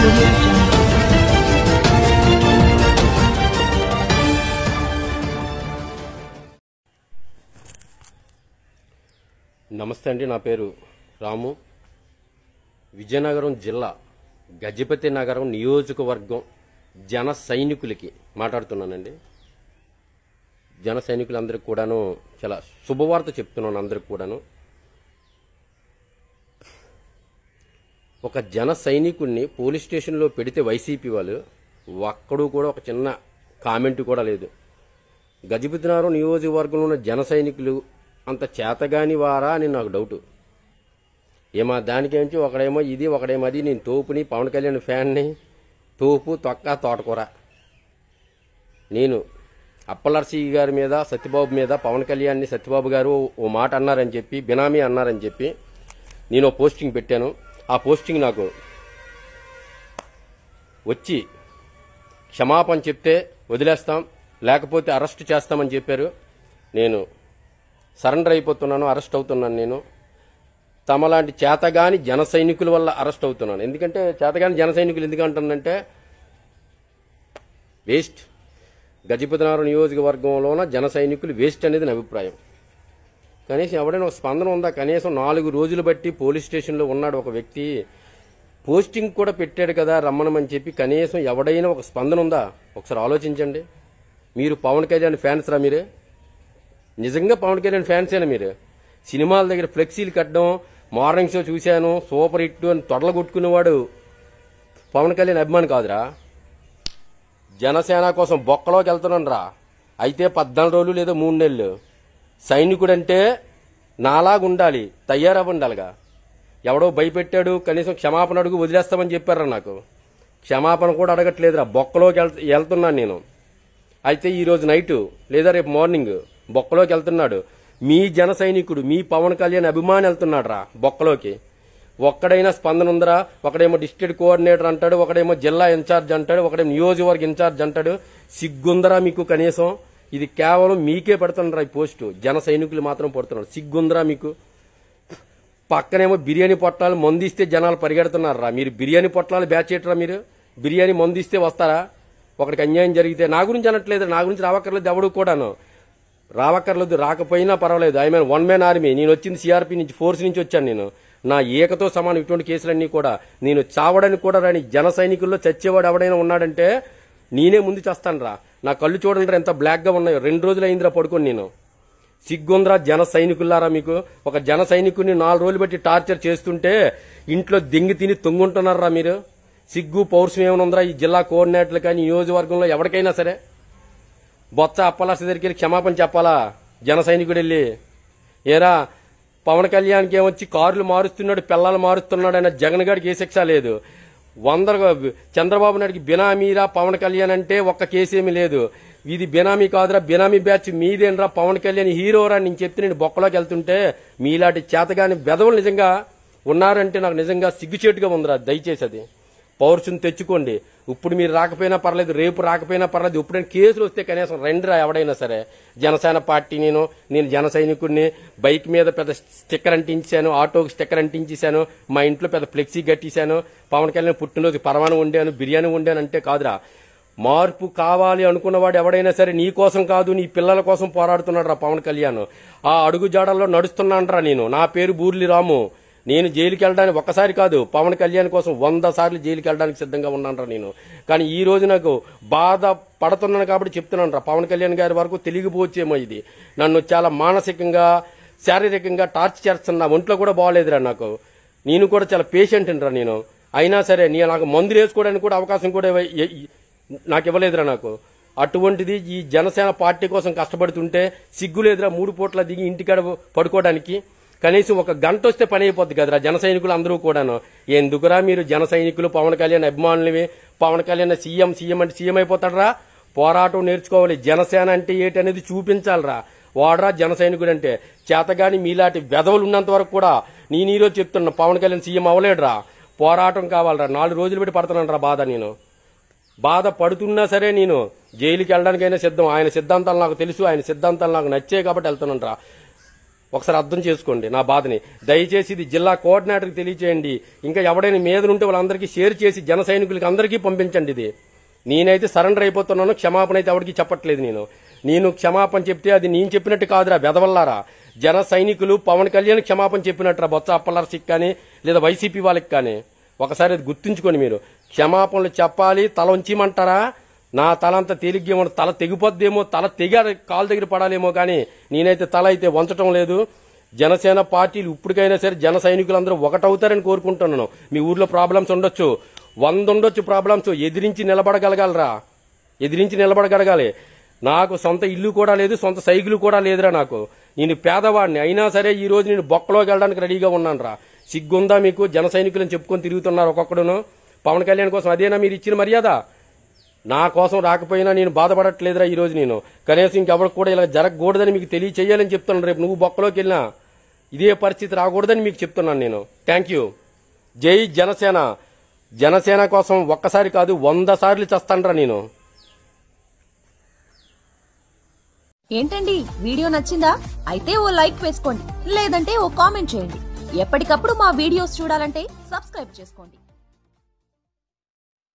audio jungle. నమస్తే అండి నా పేరు రాము విజయనగరం జిల్లా గజపతి నగరం నియోజకవర్గం జన సైనికులకి మాట్లాడుతున్నానండి జన సైనికులందరికీ కూడాను చాలా శుభవార్త చెప్తున్నాను అందరికి కూడాను ఒక జన సైనికుడిని పోలీస్ స్టేషన్లో పెడితే వైసీపీ వాళ్ళు ఒక్కడు కూడా ఒక చిన్న కామెంట్ కూడా లేదు గజపతినగరం నియోజకవర్గంలో ఉన్న జన సైనికులు అంత చేతగాని వారా అని నాకు డౌట్ ఏమా దానికేంచి ఒకడేమో ఇది ఒకడేమో అది నేను తోపుని పవన్ కళ్యాణ్ ఫ్యాన్ని తోపు తొక్క తోటకూర నేను అప్పలర్సి గారి మీద సత్యబాబు మీద పవన్ కళ్యాణ్ని సత్యబాబు గారు ఓ మాట అన్నారని చెప్పి బినామీ అన్నారని చెప్పి నేను ఓ పోస్టింగ్ పెట్టాను ఆ పోస్టింగ్ నాకు వచ్చి క్షమాపణ చెప్తే వదిలేస్తాం లేకపోతే అరెస్ట్ చేస్తామని చెప్పారు నేను సరెండర్ అయిపోతున్నాను అరెస్ట్ అవుతున్నాను నేను తమలాంటి చేతగాని జన సైనికుల వల్ల అరెస్ట్ అవుతున్నాను ఎందుకంటే చేతగాని జన సైనికులు ఎందుకు అంటున్నానంటే వేస్ట్ గజపతినగరం నియోజకవర్గంలోన జన సైనికులు వేస్ట్ అనేది నా అభిప్రాయం కనీసం ఎవడైనా ఒక స్పందన ఉందా కనీసం నాలుగు రోజులు బట్టి పోలీస్ స్టేషన్లో ఉన్నాడు ఒక వ్యక్తి పోస్టింగ్ కూడా పెట్టాడు కదా రమ్మనమని చెప్పి కనీసం ఎవడైనా ఒక స్పందన ఉందా ఒకసారి ఆలోచించండి మీరు పవన్ కళ్యాణ్ ఫ్యాన్స్ రా మీరే నిజంగా పవన్ కళ్యాణ్ ఫ్యాన్సేనా మీరు సినిమాల దగ్గర ఫ్లెక్సీలు కట్టడం మార్నింగ్ షో చూశాను సూపర్ హిట్ అని తొడలు కొట్టుకునేవాడు పవన్ కళ్యాణ్ అభిమాని కాదురా జనసేన కోసం బొక్కలోకి వెళ్తున్నాను రా అయితే పద్నాలుగు రోజులు లేదా మూడు నెలలు సైనికుడంటే నాలాగా ఉండాలి తయారవ్వండాలిగా ఎవడో భయపెట్టాడు కనీసం క్షమాపణ అడుగు వదిలేస్తామని చెప్పారా నాకు క్షమాపణ కూడా అడగట్లేదురా బొక్కలోకి వెళ్- వెళ్తున్నాను నేను అయితే ఈ రోజు నైట్ లేదా రేపు మార్నింగ్ బొక్కలోకి వెళ్తున్నాడు మీ జన సైనికుడు మీ పవన్ కళ్యాణ్ అభిమాని వెళ్తున్నాడు రా బొక్కలోకి ఒక్కడైనా స్పందన ఉందరా ఒకడేమో డిస్ట్రిక్ట్ కోఆర్డినేటర్ అంటాడు ఒకడేమో జిల్లా ఇన్ఛార్జ్ అంటాడు ఒకడేమో నియోజకవర్గ ఇన్ఛార్జ్ అంటాడు సిగ్గుందరా మీకు కనీసం ఇది కేవలం మీకే పెడుతున్నారా ఈ పోస్టు జన సైనికులు మాత్రం పడుతున్నారు సిగ్గుందరా మీకు పక్కనేమో బిర్యానీ పొట్లాలు మందిస్తే జనాలు పరిగెడుతున్నారా మీరు బిర్యానీ పొట్లాలు బ్యాచ్ చేయటరా మీరు బిర్యానీ మందిస్తే వస్తారా ఒకడికి అన్యాయం జరిగితే నా గురించి అనట్లేదు నా గురించి రావక్కర్లేదు ఎవడు కూడాను రావక్కర్లేదు రాకపోయినా పర్వాలేదు I mean one man army నేను వచ్చింది సిఆర్పి నుంచి ఫోర్స్ నుంచి వచ్చాను నేను నా ఏకతో సమానం ఇటువంటి కేసులన్నీ కూడా నేను చావడానికి కూడా రాని జన సైనికుల్లో చచ్చేవాడు ఎవడైనా ఉన్నాడంటే నేనే ముందు చేస్తాను రా నా కళ్ళు చూడండి ఎంత బ్లాక్ గా ఉన్నాయో రెండు రోజులు అయిందిరా పడుకొని నేను సిగ్గుంద్రా జన సైనికులారా మీకు ఒక జన సైనికుడిని నాలుగు రోజులు బట్టి టార్చర్ చేస్తుంటే ఇంట్లో దెంగి తిని తొంగుంటున్నారా మీరు సిగ్గు పౌరుషం ఏమైనా ఉందిరా ఈ జిల్లా కోఆర్డినేటర్లు కానీ నియోజకవర్గంలో ఎవరికైనా సరే బొత్స అప్పలాస దగ్గరికి వెళ్ళి క్షమాపణ చెప్పాలా జన సైనికుడు వెళ్ళి ఏరా పవన్ కళ్యాణ్కి ఏమొచ్చి కార్లు మారుస్తున్నాడు పిల్లలు మారుస్తున్నాడు అన్న జగన్ గారికి ఏ శిక్ష లేదు వందల చంద్రబాబు నాయుడికి బినామీరా పవన్ కళ్యాణ్ అంటే ఒక్క కేసేమీ లేదు ఇది బినామీ కాదురా బినామీ బ్యాచ్ మీదేనరా పవన్ కళ్యాణ్ హీరోరా నేను చెప్తే నేను బొక్కలోకి వెళ్తుంటే మీలాంటి చేతగాని బెదవులు నిజంగా ఉన్నారంటే నాకు నిజంగా సిగ్గుచేటుగా ఉందిరా దయచేసి అది పౌరుషం తెచ్చుకోండి ఇప్పుడు మీరు రాకపోయినా పర్లేదు రేపు రాకపోయినా పర్లేదు ఇప్పుడైనా కేసులు వస్తే కనీసం రండిరా ఎవడైనా సరే జనసేన పార్టీ నేను నేను జన సైనికుడిని బైక్ మీద పెద్ద స్టిక్కర్ అంటించాను ఆటోకి స్టిక్కర్ అంటించేశాను మా ఇంట్లో పెద్ద ఫ్లెక్సీ కట్టేశాను పవన్ కళ్యాణ్ పుట్టినరోజు పరమాణం వండాను బిర్యానీ వండాను అంటే కాదురా మార్పు కావాలి అనుకున్నవాడు ఎవడైనా సరే నీ కోసం కాదు నీ పిల్లల కోసం పోరాడుతున్నాడు రా పవన్ కళ్యాణ్ ఆ అడుగు జాడల్లో నడుస్తున్నానరా నేను నా పేరు బూర్లి రాము నేను జైలుకి వెళ్ళడానికి ఒక్కసారి కాదు పవన్ కళ్యాణ్ కోసం వంద సార్లు జైలుకి వెళ్ళడానికి సిద్ధంగా ఉన్నానరా నేను కానీ ఈ రోజు నాకు బాధ పడుతున్నాను కాబట్టి చెప్తున్నాను రా పవన్ కళ్యాణ్ గారి వరకు తెలియకపోవచ్చేమో ఇది నన్ను చాలా మానసికంగా శారీరకంగా టార్చ్ చేస్తున్నా ఒంట్లో కూడా బాగోలేదురా నాకు నేను కూడా చాలా పేషెంట్ రా నేను అయినా సరే నేను నాకు మందులు వేసుకోవడానికి కూడా అవకాశం కూడా ఇవ్వ- ఇ- ఇ- నాకు ఇవ్వలేదురా నాకు అటువంటిది ఈ జనసేన పార్టీ కోసం కష్టపడుతుంటే సిగ్గు లేదురా మూడు పూట్ల దిగి ఇంటికాడ పడుకోవడానికి కనీసం ఒక గంట వస్తే పని అయిపోద్ది కదరా జన సైనికులు అందరూ కూడాను ఎందుకురా మీరు జన సైనికులు పవన్ కళ్యాణ్ అభిమానులవి పవన్ కళ్యాణ్ సీఎం సీఎం అంటే సీఎం అయిపోతాడరా పోరాటం నేర్చుకోవాలి జనసేన అంటే ఏంటి అనేది చూపించాలరా వాడరా జన సైనికుడు అంటే చేతగాని మీలాంటి వెధవలు ఉన్నంత వరకు కూడా నేను ఈరోజు చెప్తున్నా పవన్ కళ్యాణ్ సీఎం అవ్వలేడురా పోరాటం కావాలరా నాలుగు రోజులు పెట్టి పడుతున్నాను రా బాధ నేను బాధ పడుతున్నా సరే నేను జైలుకి వెళ్ళడానికైనా సిద్ధం ఆయన సిద్ధాంతాలు నాకు తెలుసు ఆయన సిద్ధాంతాలు నాకు నచ్చే కాబట్టి వెళ్తున్నాను రా ఒకసారి అర్థం చేసుకోండి నా బాధని దయచేసి ఇది జిల్లా కోఆర్డినేటర్కి తెలియచేయండి ఇంకా ఎవడైనా మీద ఉంటే వాళ్ళందరికీ షేర్ చేసి జన సైనికులకి అందరికీ పంపించండి ఇది నేనైతే సరెండర్ అయిపోతున్నాను క్షమాపణ అయితే ఎవరికి చెప్పట్లేదు నేను నేను క్షమాపణ చెప్తే అది నేను చెప్పినట్టు కాదురా బెదవల్లారా జన సైనికులు పవన్ కళ్యాణ్ క్షమాపణ చెప్పినట్టురా బొత్స అప్పలర్సికి కానీ లేదా వైసీపీ వాళ్ళకి కానీ ఒకసారి అది గుర్తుంచుకోండి మీరు క్షమాపణలు చెప్పాలి తల ఉంచిమంటారా నా తల అంత తేలిగ్గా తల తెగిపోద్దేమో తల తెగ కాలు దగ్గర పడాలేమో కానీ నేనైతే తల అయితే వంచటం లేదు జనసేన పార్టీలు ఇప్పటికైనా సరే జన సైనికులందరూ ఒకటవుతారని కోరుకుంటున్నాను మీ ఊర్లో ప్రాబ్లమ్స్ ఉండొచ్చు వంద ఉండొచ్చు ప్రాబ్లమ్స్ ఎదిరించి నిలబడగలగాలరా ఎదిరించి నిలబడగలగాలి నాకు సొంత ఇల్లు కూడా లేదు సొంత సైకిల్ కూడా లేదురా నాకు నేను పేదవాడిని అయినా సరే ఈ రోజు నేను బొక్కలోకి వెళ్ళడానికి రెడీగా ఉన్నాను రా సిగ్గుందా మీకు జన సైనికులను చెప్పుకొని తిరుగుతున్నారు ఒక్కొక్కడును పవన్ కళ్యాణ్ కోసం అదేనా మీరు ఇచ్చిన మర్యాద నా కోసం రాకపోయినా నేను బాధపడట్లేదురా ఈ రోజు నేను కనీసం ఇంకెవరికి కూడా ఇలా జరగకూడదని మీకు తెలియచేయాలని చెప్తున్నాను రేపు నువ్వు బొక్కలోకి వెళ్ళినా ఇదే పరిస్థితి రాకూడదని మీకు చెప్తున్నాను నేను థ్యాంక్ యూ జై జనసేన జనసేన కోసం ఒక్కసారి కాదు వంద సార్లు చస్తానరా నేను ఏంటండి వీడియో నచ్చిందా అయితే ఓ లైక్ వేసుకోండి లేదంటే ఓ కామెంట్ చేయండి ఎప్పటికప్పుడు మా వీడియోస్ చూడాలంటే సబ్స్క్రైబ్ చేసుకోండి